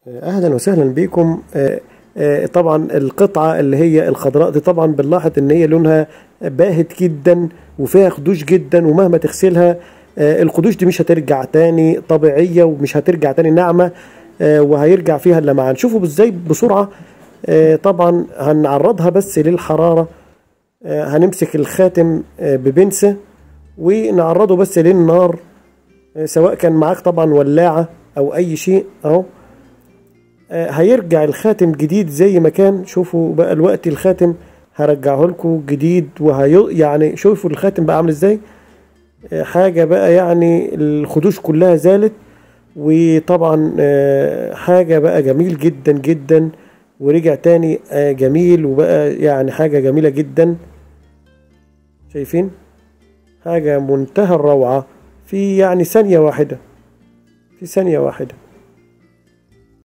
اهلا وسهلا بكم آه، آه، طبعا القطعه اللي هي الخضراء دي طبعا بنلاحظ ان هي لونها باهت جدا وفيها خدوش جدا ومهما تغسلها آه، الخدوش دي مش هترجع تاني طبيعيه ومش هترجع تاني ناعمه آه، وهيرجع فيها اللمعان شوفوا ازاي بسرعه آه، طبعا هنعرضها بس للحراره آه، هنمسك الخاتم آه، ببنسه ونعرضه بس للنار آه، سواء كان معاك طبعا ولاعه او اي شيء اهو آه، هيرجع الخاتم جديد زي ما كان شوفوا بقى الوقت الخاتم هرجعه لكم جديد وهي يعني شوفوا الخاتم بقى عامل ازاي آه، حاجة بقى يعني الخدوش كلها زالت وطبعا آه، حاجة بقى جميل جدا جدا ورجع تاني آه، جميل وبقى يعني حاجة جميلة جدا شايفين حاجة منتهى الروعة في يعني ثانية واحدة في ثانية واحدة